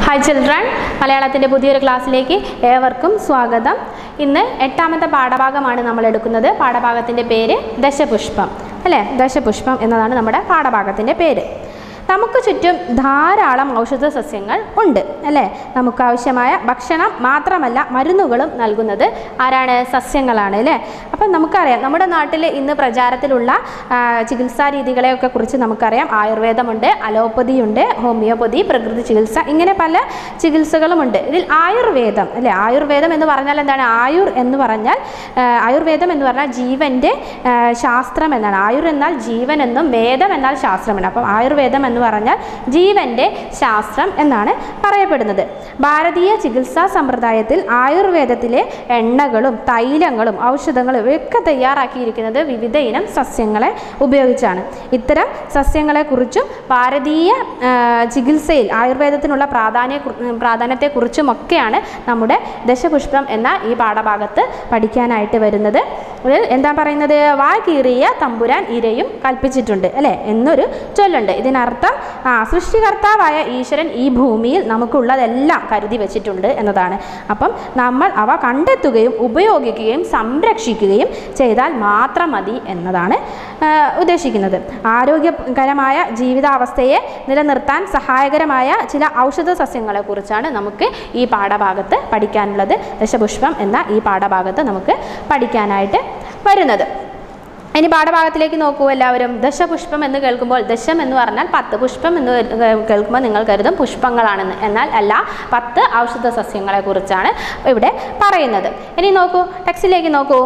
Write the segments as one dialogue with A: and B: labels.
A: Hi children മലയാളത്തിൻ്റെ പുതിയൊരു ക്ലാസ്സിലേക്ക് ഏവർക്കും സ്വാഗതം ഇന്ന് എട്ടാമത്തെ പാഠഭാഗമാണ് നമ്മൾ എടുക്കുന്നത് പാഠഭാഗത്തിൻ്റെ പേര് ദശപുഷ്പം അല്ലേ ദശപുഷ്പം എന്നതാണ് നമ്മുടെ പാഠഭാഗത്തിൻ്റെ പേര് നമുക്ക് ചുറ്റും ധാരാളം ഔഷധ സസ്യങ്ങൾ ഉണ്ട് അല്ലേ നമുക്ക് ആവശ്യമായ ഭക്ഷണം മാത്രമല്ല മരുന്നുകളും നൽകുന്നത് ആരാണ് സസ്യങ്ങളാണ് അല്ലേ അപ്പം നമുക്കറിയാം നമ്മുടെ നാട്ടിൽ ഇന്ന് പ്രചാരത്തിലുള്ള ആ, ചികിത്സാ രീതികളെയൊക്കെ കുറിച്ച് നമുക്കറിയാം ആയുർവേദമുണ്ട് അലോപ്പതിയുണ്ട് ഹോമിയോപ്പതി പ്രകൃതി ചികിത്സ ഇങ്ങനെ പല ചികിത്സകളുമുണ്ട് ഇതിൽ ആയുർവേദം അല്ലേ ആയുർവേദം എന്ന് പറഞ്ഞാൽ എന്താണ് ആയുർ എന്ന് പറഞ്ഞാൽ ആ, ആയുർവേദം എന്ന് പറഞ്ഞാൽ ജീവൻ്റെ ആ, ശാസ്ത്രം എന്നാണ് ആയുർ എന്നാൽ ജീവൻ എന്നും വേദം എന്നാൽ ശാസ്ത്രമാണ് അപ്പം ആയുർവേദം എന്ന് പറഞ്ഞാൽ ജീവൻ്റെ ശാസ്ത്രം എന്നാണ് പറയപ്പെടുന്നത് ഭാരതീയ ചികിത്സാ സമ്പ്രദായത്തിൽ ആയുർവേദത്തിലെ എണ്ണകളും തൈലങ്ങളും ഔഷധങ്ങളും ഇവയൊക്കെ തയ്യാറാക്കിയിരിക്കുന്നത് വിവിധ ഇനം സസ്യങ്ങളെ ഉപയോഗിച്ചാണ് ഇത്തരം സസ്യങ്ങളെക്കുറിച്ചും ഭാരതീയ ആ, ചികിത്സയിൽ ആയുർവേദത്തിനുള്ള പ്രാധാന്യ പ്രാധാന്യത്തെക്കുറിച്ചുമൊക്കെയാണ് നമ്മുടെ ദശപുഷ്പം എന്ന ഈ പാഠഭാഗത്ത് പഠിക്കാനായിട്ട് വരുന്നത് ഇതിൽ എന്താ പറയുന്നത് വാ കീറിയ തമ്പുരാൻ ഇരയും കൽപ്പിച്ചിട്ടുണ്ട് അല്ലേ എന്നൊരു ചൊല്ലുണ്ട് ഇതിനർത്ഥം ആ സൃഷ്ടികർത്താവായ ഈശ്വരൻ ഈ ഭൂമിയിൽ നമുക്കുള്ളതെല്ലാം കരുതി വെച്ചിട്ടുണ്ട് എന്നതാണ് അപ്പം നമ്മൾ അവ കണ്ടെത്തുകയും ഉപയോഗിക്കുകയും സംരക്ഷിക്കുകയും ചെയ്താൽ മാത്രം മതി എന്നതാണ് ആ, ഉദ്ദേശിക്കുന്നത് ആരോഗ്യകരമായ ജീവിതാവസ്ഥയെ നിലനിർത്താൻ സഹായകരമായ ചില ഔഷധ സസ്യങ്ങളെക്കുറിച്ചാണ് നമുക്ക് ഈ പാഠഭാഗത്ത് പഠിക്കാനുള്ളത് ദശപുഷ്പം എന്ന ഈ പാഠഭാഗത്ത് നമുക്ക് പഠിക്കാനായിട്ട് വരുന്നത് ഇനി പാഠഭാഗത്തിലേക്ക് നോക്കൂ എല്ലാവരും ദശപുഷ്പം എന്ന് കേൾക്കുമ്പോൾ ദശം എന്ന് പറഞ്ഞാൽ പത്ത് പുഷ്പം എന്ന് കേ- കേൾക്കുമ്പോൾ നിങ്ങൾ കരുതും പുഷ്പങ്ങളാണെന്ന് എന്നാൽ അല്ല പത്ത് ഔഷധ സസ്യങ്ങളെ കുറിച്ചാണ് ഇവിടെ പറയുന്നത് ഇനി നോക്കൂ ടെക്സ്റ്റിലേക്ക് നോക്കൂ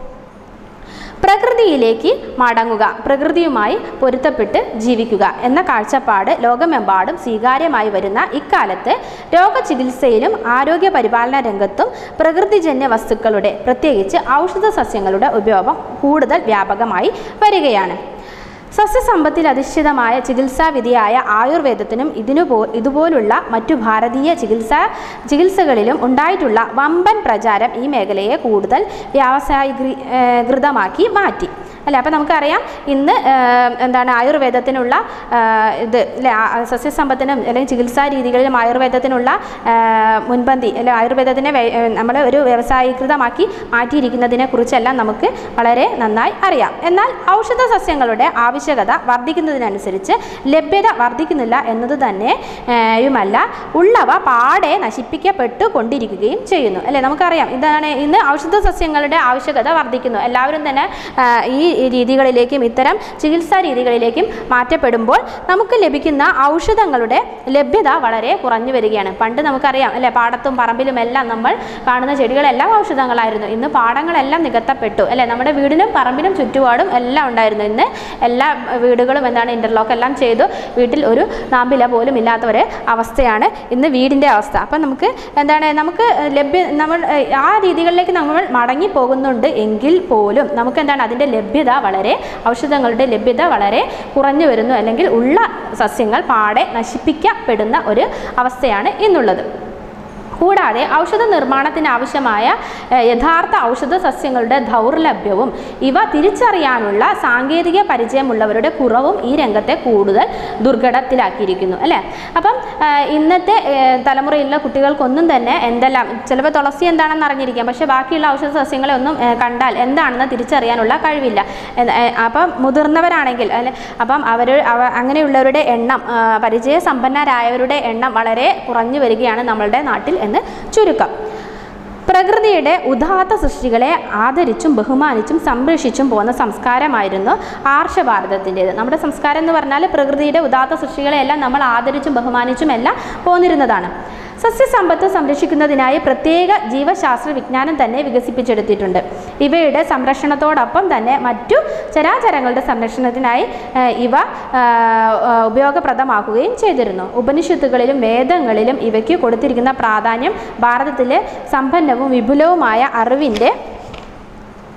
A: പ്രകൃതിയിലേക്ക് മടങ്ങുക പ്രകൃതിയുമായി പൊരുത്തപ്പെട്ട് ജീവിക്കുക എന്ന കാഴ്ചപ്പാട് ലോകമെമ്പാടും സ്വീകാര്യമായി വരുന്ന ഇക്കാലത്ത് രോഗചികിത്സയിലും ആരോഗ്യ പരിപാലന രംഗത്തും പ്രകൃതിജന്യ വസ്തുക്കളുടെ പ്രത്യേകിച്ച് ഔഷധ സസ്യങ്ങളുടെ ഉപയോഗം കൂടുതൽ വ്യാപകമായി വരികയാണ് സസ്യസമ്പത്തിൽ അധിഷ്ഠിതമായ ചികിത്സാവിധിയായ ആയുർവേദത്തിനും ഇതിനു പോ ഇതുപോലുള്ള മറ്റു ഭാരതീയ ചികിത്സാ ചികിത്സകളിലും ഉണ്ടായിട്ടുള്ള വമ്പൻ പ്രചാരം ഈ മേഖലയെ കൂടുതൽ വ്യാവസായികൃതമാക്കി മാറ്റി അല്ലേ അപ്പോൾ നമുക്കറിയാം ഇന്ന് ആ, എന്താണ് ആയുർവേദത്തിനുള്ള ആ, ഇത് അല്ലെ സസ്യസമ്പത്തിനും അല്ലെങ്കിൽ ചികിത്സാ രീതികളിലും ആയുർവേദത്തിനുള്ള ആ, മുൻപന്തി അല്ലെ ആയുർവേദത്തിനെ നമ്മൾ ഒരു വ്യവസായീകൃതമാക്കി മാറ്റിയിരിക്കുന്നതിനെ കുറിച്ചെല്ലാം നമുക്ക് വളരെ നന്നായി അറിയാം എന്നാൽ ഔഷധ സസ്യങ്ങളുടെ ആവശ്യകത വർദ്ധിക്കുന്നതിനനുസരിച്ച് ലഭ്യത വർദ്ധിക്കുന്നില്ല എന്നത് തന്നെ ആ, യുമല്ല ഉള്ളവ പാടെ നശിപ്പിക്കപ്പെട്ടു കൊണ്ടിരിക്കുകയും ചെയ്യുന്നു അല്ലേ നമുക്കറിയാം ഇതാണ് ഇന്ന് ഔഷധ സസ്യങ്ങളുടെ ആവശ്യകത വർദ്ധിക്കുന്നു എല്ലാവരും തന്നെ ആ, ഈ രീതികളിലേക്കും ഇത്തരം ചികിത്സാ രീതികളിലേക്കും മാറ്റപ്പെടുമ്പോൾ നമുക്ക് ലഭിക്കുന്ന ഔഷധങ്ങളുടെ ലഭ്യത വളരെ കുറഞ്ഞു വരികയാണ് പണ്ട് നമുക്കറിയാം അല്ലേ പാടത്തും പറമ്പിലും എല്ലാം നമ്മൾ കാണുന്ന ചെടികളെല്ലാം ഔഷധങ്ങളായിരുന്നു ഇന്ന് പാടങ്ങളെല്ലാം നികത്തപ്പെട്ടു അല്ലേ നമ്മുടെ വീടിനും പറമ്പിനും ചുറ്റുപാടും എല്ലാം ഉണ്ടായിരുന്നു ഇന്ന് എല്ലാ വീടുകളും എന്താണ് ഇൻ്റർലോക്ക് എല്ലാം ചെയ്തു വീട്ടിൽ ഒരു നാമ്പില പോലും ഇല്ലാത്ത ഒരു അവസ്ഥയാണ് ഇന്ന് വീടിൻ്റെ അവസ്ഥ അപ്പം നമുക്ക് എന്താണ് നമുക്ക് ലഭ്യ നമ്മൾ ഏഹ്, ആ രീതികളിലേക്ക് നമ്മൾ മടങ്ങി പോകുന്നുണ്ട് എങ്കിൽ പോലും നമുക്ക് എന്താണ് അതിൻ്റെ ലഭ്യത വളരെ ഔഷധങ്ങളുടെ ലഭ്യത വളരെ കുറഞ്ഞു വരുന്നു അല്ലെങ്കിൽ ഉള്ള സസ്യങ്ങൾ പാടെ നശിപ്പിക്കപ്പെടുന്ന ഒരു അവസ്ഥയാണ് ഇന്നുള്ളത് കൂടാതെ ഔഷധ നിർമ്മാണത്തിന് ആവശ്യമായ ഏഹ്, യഥാർത്ഥ ഔഷധ സസ്യങ്ങളുടെ ദൗർലഭ്യവും ഇവ തിരിച്ചറിയാനുള്ള സാങ്കേതിക പരിചയമുള്ളവരുടെ കുറവും ഈ രംഗത്തെ കൂടുതൽ ദുർഘടത്തിലാക്കിയിരിക്കുന്നു അല്ലേ അപ്പം ഏഹ്, ഇന്നത്തെ ഏഹ്, തലമുറയിലുള്ള കുട്ടികൾക്കൊന്നും തന്നെ എന്തെല്ലാം ചിലപ്പോൾ തുളസി എന്താണെന്ന് അറിഞ്ഞിരിക്കാം പക്ഷേ ബാക്കിയുള്ള ഔഷധ സസ്യങ്ങളെ ഒന്നും ഏഹ്, കണ്ടാൽ എന്താണെന്ന് തിരിച്ചറിയാനുള്ള കഴിവില്ല എന്ന്, ഏഹ്, അപ്പം മുതിർന്നവരാണെങ്കിൽ അല്ലെ അപ്പം അവർ അവ അങ്ങനെയുള്ളവരുടെ എണ്ണം ആ, പരിചയസമ്പന്നരായവരുടെ എണ്ണം വളരെ കുറഞ്ഞു വരികയാണ് നമ്മളുടെ നാട്ടിൽ എന്ന് ചുരുക്കം പ്രകൃതിയുടെ ഉദാത്ത സൃഷ്ടികളെ ആദരിച്ചും ബഹുമാനിച്ചും സംരക്ഷിച്ചും പോകുന്ന സംസ്കാരമായിരുന്നു ആർഷഭാരതത്തിൻ്റേത് നമ്മുടെ സംസ്കാരം എന്ന് പറഞ്ഞാൽ പ്രകൃതിയുടെ ഉദാത്ത സൃഷ്ടികളെയെല്ലാം നമ്മൾ ആദരിച്ചും ബഹുമാനിച്ചും എല്ലാം പോന്നിരുന്നതാണ് സസ്യസമ്പത്ത് സംരക്ഷിക്കുന്നതിനായി പ്രത്യേക ജീവശാസ്ത്ര വിജ്ഞാനം തന്നെ വികസിപ്പിച്ചെടുത്തിട്ടുണ്ട് ഇവയുടെ സംരക്ഷണത്തോടൊപ്പം തന്നെ മറ്റു ചരാചരങ്ങളുടെ സംരക്ഷണത്തിനായി ഏഹ്, ഇവ ആഹ്, ആഹ്, ഉപയോഗപ്രദമാക്കുകയും ചെയ്തിരുന്നു ഉപനിഷത്തുകളിലും വേദങ്ങളിലും ഇവയ്ക്ക് കൊടുത്തിരിക്കുന്ന പ്രാധാന്യം ഭാരതത്തിലെ സമ്പന്നവും വിപുലവുമായ അറിവിൻ്റെ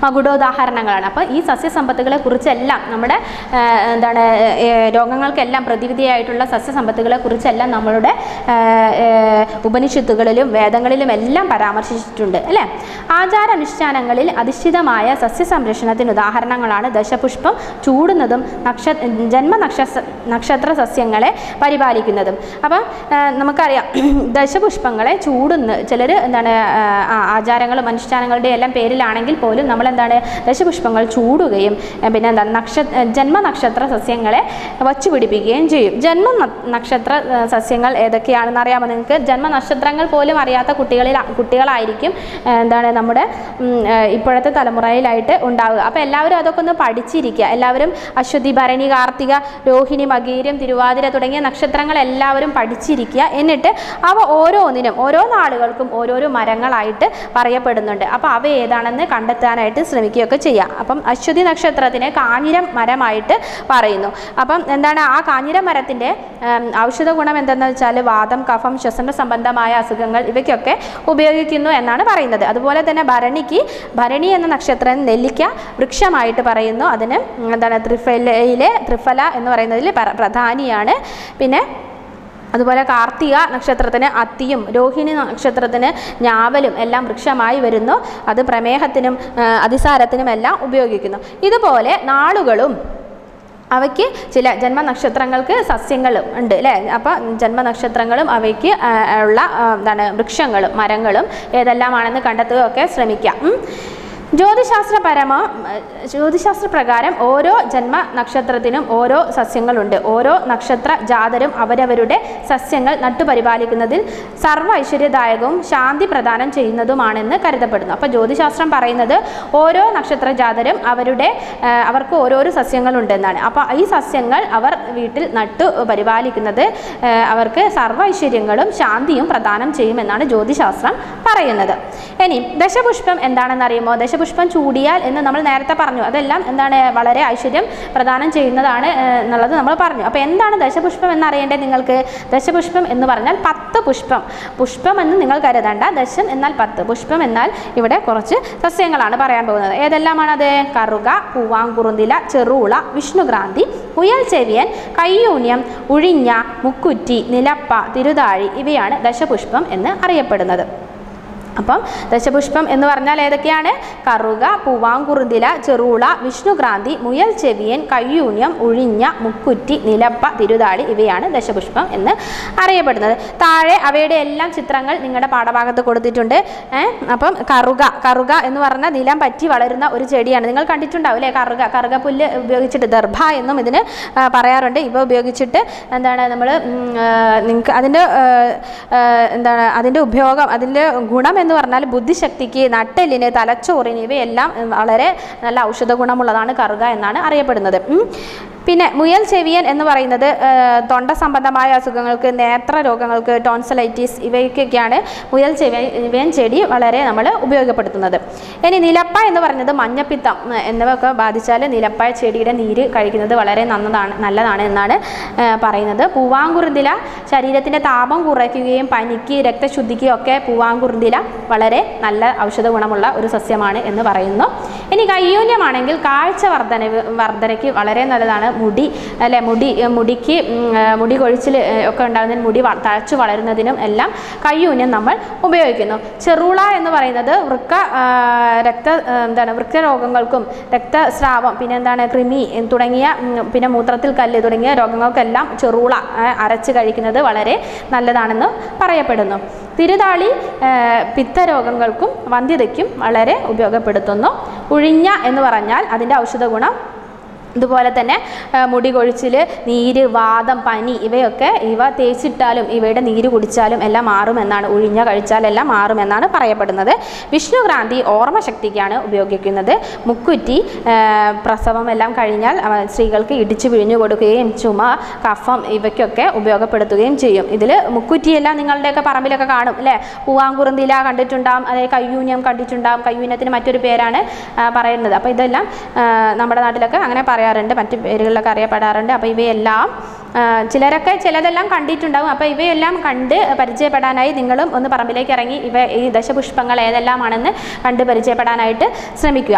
A: മകുടോദാഹരണങ്ങളാണ് അപ്പോൾ ഈ സസ്യസമ്പത്തുകളെ കുറിച്ചെല്ലാം നമ്മുടെ ആ, എന്താണ് ഏ, രോഗങ്ങൾക്കെല്ലാം പ്രതിവിധിയായിട്ടുള്ള സസ്യസമ്പത്തുകളെ കുറിച്ചെല്ലാം നമ്മളുടെ ആ, ഏ, ഉപനിഷത്തുകളിലും വേദങ്ങളിലും എല്ലാം പരാമർശിച്ചിട്ടുണ്ട് അല്ലേ ആചാരാനുഷ്ഠാനങ്ങളിൽ അധിഷ്ഠിതമായ സസ്യസംരക്ഷണത്തിന് ഉദാഹരണങ്ങളാണ് ദശപുഷ്പം ചൂടുന്നതും നക്ഷ ജന്മനക്ഷ നക്ഷത്ര സസ്യങ്ങളെ പരിപാലിക്കുന്നതും അപ്പം ആ, നമുക്കറിയാം ദശപുഷ്പങ്ങളെ ചൂടുന്ന ചിലർ എന്താണ് ആ, ആ, ആചാരങ്ങളും അനുഷ്ഠാനങ്ങളുടെ എല്ലാം പേരിലാണെങ്കിൽ പോലും നമ്മൾ എന്താണ് ദശപുഷ്പങ്ങൾ ചൂടുകയും ആ, പിന്നെ എന്താണ് നക്ഷ ജന്മനക്ഷത്ര സസ്യങ്ങളെ വച്ചു പിടിപ്പിക്കുകയും ചെയ്യും ജന്മ ന- നക്ഷത്ര ആ, സസ്യങ്ങൾ ഏതൊക്കെയാണെന്ന് അറിയാമോ നിങ്ങൾക്ക് ജന്മനക്ഷത്രങ്ങൾ പോലും അറിയാത്ത കുട്ടികളിൽ കുട്ടികളായിരിക്കും ആ, എന്താണ് നമ്മുടെ ഉം, ആ, ഇപ്പോഴത്തെ തലമുറയിലായിട്ട് ഉണ്ടാവുക അപ്പോൾ എല്ലാവരും അതൊക്കെ ഒന്ന് പഠിച്ചിരിക്കുക എല്ലാവരും അശ്വതി ഭരണി കാർത്തിക രോഹിണി മകീരം തിരുവാതിര തുടങ്ങിയ നക്ഷത്രങ്ങൾ എല്ലാവരും പഠിച്ചിരിക്കുക എന്നിട്ട് അവ ഓരോന്നിനും ഓരോ നാളുകൾക്കും ഓരോരോ മരങ്ങളായിട്ട് പറയപ്പെടുന്നുണ്ട് അപ്പോൾ അവ ഏതാണെന്ന് കണ്ടെത്താനായിട്ട് ശ്രമിക്കുകയൊക്കെ ചെയ്യുക അപ്പം അശ്വതി നക്ഷത്രത്തിനെ കാഞ്ഞിരം മരമായിട്ട് പറയുന്നു അപ്പം എന്താണ് ആ കാഞ്ഞിര മരത്തിൻ്റെ ഉം, ഔഷധ ഗുണം എന്തെന്ന് വെച്ചാൽ വാദം കഫം ശ്വസന സംബന്ധമായ അസുഖങ്ങൾ ഇവയ്ക്കൊക്കെ ഉപയോഗിക്കുന്നു എന്നാണ് പറയുന്നത് അതുപോലെ തന്നെ ഭരണിക്ക് ഭരണി എന്ന നക്ഷത്രം നെല്ലിക്ക വൃക്ഷമായിട്ട് പറയുന്നു അതിന് ഉം, എന്താണ് ത്രിഫലയിലെ ത്രിഫല എന്ന് പറയുന്നതിൽ പ്ര- പ്രധാനിയാണ് പിന്നെ അതുപോലെ കാർത്തിക നക്ഷത്രത്തിന് അത്തിയും രോഹിണി നക്ഷത്രത്തിന് ഞാവലും എല്ലാം വൃക്ഷമായി വരുന്നു അത് പ്രമേഹത്തിനും ആ, അതിസാരത്തിനും എല്ലാം ഉപയോഗിക്കുന്നു ഇതുപോലെ നാളുകളും അവയ്ക്ക് ചില ജന്മനക്ഷത്രങ്ങൾക്ക് സസ്യങ്ങളും ഉണ്ട് അല്ലേ അപ്പോൾ ജന്മനക്ഷത്രങ്ങളും അവയ്ക്ക് ആ, ഉള്ള ആ, എന്താണ് വൃക്ഷങ്ങളും മരങ്ങളും ഏതെല്ലാമാണെന്ന് കണ്ടെത്തുകയൊക്കെ ശ്രമിക്കാം ഉം. ജ്യോതിശാസ്ത്രപരമ ജ്യോതിശാസ്ത്ര പ്രകാരം ഓരോ ജന്മ നക്ഷത്രത്തിനും ഓരോ സസ്യങ്ങളുണ്ട് ഓരോ നക്ഷത്ര ജാതരും അവരവരുടെ സസ്യങ്ങൾ നട്ടുപരിപാലിക്കുന്നതിൽ സർവ്വ ഐശ്വര്യദായകവും ശാന്തി പ്രദാനം ചെയ്യുന്നതുമാണെന്ന് കരുതപ്പെടുന്നു അപ്പോൾ ജ്യോതിശാസ്ത്രം പറയുന്നത് ഓരോ നക്ഷത്ര ജാതരും അവരുടെ ആ, അവർക്ക് ഓരോരോ സസ്യങ്ങളുണ്ടെന്നാണ് അപ്പോൾ ഈ സസ്യങ്ങൾ അവർ വീട്ടിൽ നട്ടു പരിപാലിക്കുന്നത് ആ, അവർക്ക് സർവ്വ ഐശ്വര്യങ്ങളും ശാന്തിയും പ്രദാനം ചെയ്യുമെന്നാണ് ജ്യോതിശാസ്ത്രം പറയുന്നത് ഇനി ദശപുഷ്പം എന്താണെന്ന് അറിയുമോ ദശപുഷ്പം ചൂടിയാൽ എന്ന് നമ്മൾ നേരത്തെ പറഞ്ഞു അതെല്ലാം എന്താണ് വളരെ ഐശ്വര്യം പ്രദാനം ചെയ്യുന്നതാണ് ആ, എന്നുള്ളത് നമ്മൾ പറഞ്ഞു അപ്പോൾ എന്താണ് ദശപുഷ്പം എന്നറിയേണ്ടത് നിങ്ങൾക്ക് ദശപുഷ്പം എന്ന് പറഞ്ഞാൽ പത്ത് പുഷ്പം പുഷ്പം എന്ന് നിങ്ങൾ കരുതണ്ട ദശം എന്നാൽ പത്ത് പുഷ്പം എന്നാൽ ഇവിടെ കുറച്ച് സസ്യങ്ങളാണ് പറയാൻ പോകുന്നത് ഏതെല്ലാമാണത് കറുക പൂവാങ്കുറുന്തില ചെറുള വിഷ്ണുക്രാന്തി മുയൽ ചെവിയൻ കയ്യൂന്യം ഉഴിഞ്ഞ മുക്കുറ്റി നിലപ്പ തിരുതാഴി ഇവയാണ് ദശപുഷ്പം എന്ന് അറിയപ്പെടുന്നത് അപ്പം ദശപുഷ്പം എന്ന് പറഞ്ഞാൽ ഏതൊക്കെയാണ് കറുക പൂവാങ്കുറുതില ചെറുള വിഷ്ണുക്രാന്തി മുയൽ ചെവിയൻ കയ്യൂന്യം ഉഴിഞ്ഞ മുക്കുറ്റി നിലപ്പ തിരുതാളി ഇവയാണ് ദശപുഷ്പം എന്ന് അറിയപ്പെടുന്നത് താഴെ അവയുടെ എല്ലാം ചിത്രങ്ങൾ നിങ്ങളുടെ പാഠഭാഗത്ത് കൊടുത്തിട്ടുണ്ട് ഏ? അപ്പം കറുക കറുക എന്ന് പറഞ്ഞാൽ നിലം പറ്റി വളരുന്ന ഒരു ചെടിയാണ് നിങ്ങൾ കണ്ടിട്ടുണ്ടാവും അല്ലേ കറുക കറുക പുല്ല് ഉപയോഗിച്ചിട്ട് ദർഭ എന്നും ഇതിന് ആ, പറയാറുണ്ട് ഇവ ഉപയോഗിച്ചിട്ട് എന്താണ് നമ്മൾ നിങ്ങൾക്ക് അതിൻ്റെ ആ, ആ, എന്താണ് അതിൻ്റെ ഉപയോഗം അതിൻ്റെ ഗുണം എന്ന് പറഞ്ഞാൽ ബുദ്ധിശക്തിക്ക് നട്ടെല്ലിന് തലച്ചോറിന് ഇവയെല്ലാം ഉം, വളരെ നല്ല ഔഷധ ഗുണമുള്ളതാണ് കറുക എന്നാണ് അറിയപ്പെടുന്നത് ഉം. പിന്നെ മുയൽ ചെവിയൻ എന്ന് പറയുന്നത് ആ, തൊണ്ട സംബന്ധമായ അസുഖങ്ങൾക്ക് നേത്ര രോഗങ്ങൾക്ക് ടോൺസലൈറ്റിസ് ഇവയ്ക്കൊക്കെയാണ് മുയൽ ചെവിയൻ ചെടി വളരെ നമ്മൾ ഉപയോഗപ്പെടുത്തുന്നത് ഇനി നിലപ്പ എന്ന് പറയുന്നത് മഞ്ഞപ്പിത്തം ഉം, എന്നിവയൊക്കെ ബാധിച്ചാൽ നിലപ്പ ചെടിയുടെ നീര് കഴിക്കുന്നത് വളരെ നന്നതാണ് നല്ലതാണ് എന്നാണ് ആ, പറയുന്നത് പൂവാങ്കുറുന്തില ശരീരത്തിൻ്റെ താപം കുറയ്ക്കുകയും പനിക്ക് രക്തശുദ്ധിക്ക് ഒക്കെ പൂവാങ്കുറുന്തില വളരെ നല്ല ഔഷധ ഗുണമുള്ള ഒരു സസ്യമാണ് എന്ന് പറയുന്നു ഇനി കയ്യൂന്യമാണെങ്കിൽ കാഴ്ച വർധന വർധനയ്ക്ക് വളരെ നല്ലതാണ് മുടി അല്ലെ മുടി ഏ, മുടിക്ക് ഉം, ഏ, മുടി കൊഴിച്ചിൽ ഏ, ഒക്കെ ഉണ്ടാകുന്നതിന് മുടി വ- തഴച്ചു വളരുന്നതിനും എല്ലാം കയ്യൂന്യം നമ്മൾ ഉപയോഗിക്കുന്നു ചെറുള എന്ന് പറയുന്നത് വൃക്ക ആ, രക്ത ആ, എന്താണ് വൃക്കരോഗങ്ങൾക്കും രക്തസ്രാവം പിന്നെ എന്താണ് കൃമി ഏ, തുടങ്ങിയ ഉം, പിന്നെ മൂത്രത്തിൽ കല്ല് തുടങ്ങിയ രോഗങ്ങൾക്കെല്ലാം ചെറുള ആ, അരച്ച് കഴിക്കുന്നത് വളരെ നല്ലതാണെന്ന് പറയപ്പെടുന്നു തിരുതാളി ആ, പിത്തരോഗങ്ങൾക്കും വന്ധ്യതയ്ക്കും വളരെ ഉപയോഗപ്പെടുത്തുന്നു ഉഴിഞ്ഞ എന്ന് പറഞ്ഞാൽ അതിൻ്റെ ഔഷധ ഗുണം ഇതുപോലെ തന്നെ ആ, മുടി കൊഴിച്ചിൽ നീര് വാദം പനി ഇവയൊക്കെ ഇവ തേച്ചിട്ടാലും ഇവയുടെ നീര് കുടിച്ചാലും എല്ലാം മാറുമെന്നാണ് ഉഴിഞ്ഞ കഴിച്ചാലെല്ലാം മാറുമെന്നാണ് പറയപ്പെടുന്നത് വിഷ്ണുക്രാന്തി ഓർമ്മശക്തിക്കാണ് ഉപയോഗിക്കുന്നത് മുക്കുറ്റി ആ, പ്രസവം എല്ലാം കഴിഞ്ഞാൽ അവ സ്ത്രീകൾക്ക് ഇടിച്ചു പിഴിഞ്ഞു കൊടുക്കുകയും ചുമ കഫം ഇവയ്ക്കൊക്കെ ഉപയോഗപ്പെടുത്തുകയും ചെയ്യും ഇതിൽ മുക്കുറ്റിയെല്ലാം നിങ്ങളുടെയൊക്കെ പറമ്പിലൊക്കെ കാണും അല്ലേ പൂവാങ്കുറുന്തില കണ്ടിട്ടുണ്ടാവും അതേ കയ്യൂന്യം കണ്ടിട്ടുണ്ടാവും കയ്യൂന്യത്തിന് മറ്റൊരു പേരാണ് ആ, പറയുന്നത് അപ്പോൾ ഇതെല്ലാം ആ, നമ്മുടെ നാട്ടിലൊക്കെ അങ്ങനെ പറയാറുണ്ട് മറ്റു പേരുകളിലൊക്കെ അറിയപ്പെടാറുണ്ട് അപ്പോൾ ഇവയെല്ലാം ആ, ചിലരൊക്കെ ചിലതെല്ലാം കണ്ടിട്ടുണ്ടാവും അപ്പോൾ ഇവയെല്ലാം കണ്ട് പരിചയപ്പെടാനായി നിങ്ങളും ഒന്ന് പറമ്പിലേക്ക് ഇറങ്ങി ഇവ ഈ ദശപുഷ്പങ്ങൾ ഏതെല്ലാമാണെന്ന് കണ്ട് പരിചയപ്പെടാനായിട്ട് ശ്രമിക്കുക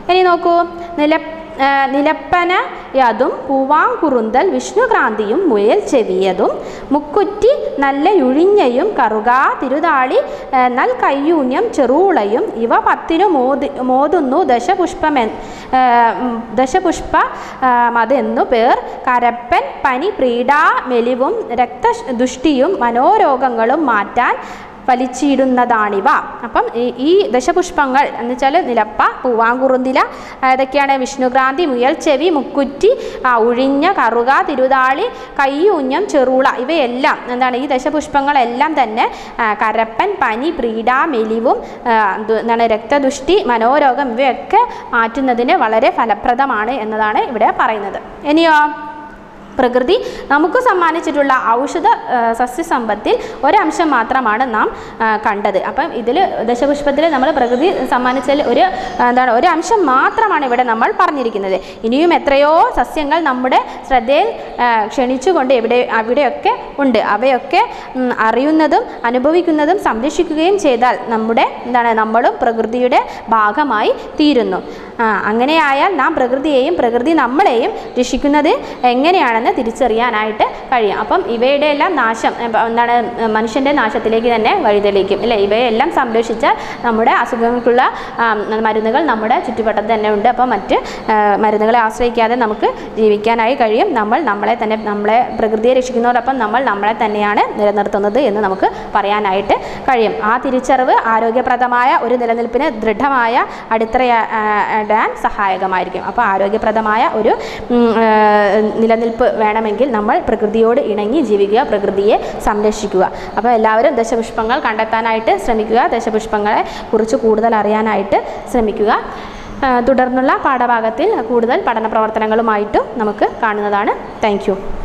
A: ഇനി നോക്കൂ നില ആ, നിലപ്പന യതും പൂവാങ്കുറുന്തൽ വിഷ്ണുക്രാന്തിയും മുയൽ ചെവിയതും മുക്കുറ്റി നല്ല യുഴിഞ്ഞയും കറുകാ തിരുതാളി ആ, നൽ കയ്യൂന്യം ചെറൂളയും ഇവ പത്തിനു മോദി മോതുന്നു ദശപുഷ്പമെ ആ, ഉം, ദശപുഷ്പ ആ, മതെന്നു പേർ കരപ്പൻ പനി പ്രീഡാ മെലിവും രക്തദുഷ്ടിയും മനോരോഗങ്ങളും മാറ്റാൻ വലിച്ചിടുന്നതാണിവ അപ്പം ഈ- ഈ ദശപുഷ്പങ്ങൾ എന്ന് വെച്ചാൽ നിലപ്പ പൂവാങ്കുറുന്തില ഏതൊക്കെയാണ് വിഷ്ണുക്രാന്തി മുയൽച്ചെവി മുക്കുറ്റി ആ, ഉഴിഞ്ഞ കറുക തിരുതാളി കയ്യൂഞ്ഞം ചെറുള ഇവയെല്ലാം എന്താണ് ഈ ദശപുഷ്പങ്ങളെല്ലാം തന്നെ ആ, കരപ്പൻ പനി പ്രീഡ മെലിവും ആ, എന്ത് എന്താണ് രക്തദുഷ്ടി മനോരോഗം ഇവയൊക്കെ മാറ്റുന്നതിന് വളരെ ഫലപ്രദമാണ് എന്നതാണ് ഇവിടെ പറയുന്നത് ഇനിയോ പ്രകൃതി നമുക്ക് സമ്മാനിച്ചിട്ടുള്ള ഔഷധ ആ, സസ്യസമ്പത്തിൽ ഒരംശം മാത്രമാണ് നാം ആ, കണ്ടത് അപ്പം ഇതിൽ ദശപുഷ്പത്തിൽ നമ്മൾ പ്രകൃതി സമ്മാനിച്ചതിൽ ഒരു ആ, എന്താണ് ഒരു അംശം മാത്രമാണ് ഇവിടെ നമ്മൾ പറഞ്ഞിരിക്കുന്നത് ഇനിയും എത്രയോ സസ്യങ്ങൾ നമ്മുടെ ശ്രദ്ധയിൽ ആ, ക്ഷണിച്ചുകൊണ്ട് ഇവിടെ അവിടെയൊക്കെ ഉണ്ട് അവയൊക്കെ ഉം, അറിയുന്നതും അനുഭവിക്കുന്നതും സംരക്ഷിക്കുകയും ചെയ്താൽ നമ്മുടെ എന്താണ് നമ്മളും പ്രകൃതിയുടെ ഭാഗമായി തീരുന്നു ആ, അങ്ങനെയായാൽ നാം പ്രകൃതിയെയും പ്രകൃതി നമ്മളെയും രക്ഷിക്കുന്നത് എങ്ങനെയാണെന്ന് തിരിച്ചറിയാനായിട്ട് കഴിയും അപ്പം ഇവയുടെ എല്ലാം നാശം ഏ, പ- എന്താണ് ഏ, മനുഷ്യൻ്റെ നാശത്തിലേക്ക് തന്നെ വഴിതെളിക്കും അല്ലേ ഇവയെല്ലാം സംരക്ഷിച്ചാൽ നമ്മുടെ അസുഖങ്ങൾക്കുള്ള ആ, മരുന്നുകൾ നമ്മുടെ ചുറ്റുവട്ടത്ത് തന്നെ ഉണ്ട് അപ്പോൾ മറ്റ് ആ, മരുന്നുകളെ ആശ്രയിക്കാതെ നമുക്ക് ജീവിക്കാനായി കഴിയും നമ്മൾ നമ്മളെ തന്നെ നമ്മളെ പ്രകൃതിയെ രക്ഷിക്കുന്നതോടൊപ്പം നമ്മൾ നമ്മളെ തന്നെയാണ് നിലനിർത്തുന്നത് എന്ന് നമുക്ക് പറയാനായിട്ട് കഴിയും ആ തിരിച്ചറിവ് ആരോഗ്യപ്രദമായ ഒരു നിലനിൽപ്പിന് ദൃഢമായ അടിത്തറയിടാൻ സഹായകമായിരിക്കും അപ്പോൾ ആരോഗ്യപ്രദമായ ഒരു ഉം, ആ, നിലനിൽപ്പ് വേണമെങ്കിൽ നമ്മൾ പ്രകൃതിയോട് ഇണങ്ങി ജീവിക്കുക പ്രകൃതിയെ സംരക്ഷിക്കുക അപ്പോൾ എല്ലാവരും ദശപുഷ്പങ്ങൾ കണ്ടെത്താനായിട്ട് ശ്രമിക്കുക ദശപുഷ്പങ്ങളെ കുറിച്ച് കൂടുതൽ അറിയാനായിട്ട് ശ്രമിക്കുക ആ, തുടർന്നുള്ള പാഠഭാഗത്തിൽ കൂടുതൽ പഠന പ്രവർത്തനങ്ങളുമായിട്ടും നമുക്ക് കാണുന്നതാണ് താങ്ക്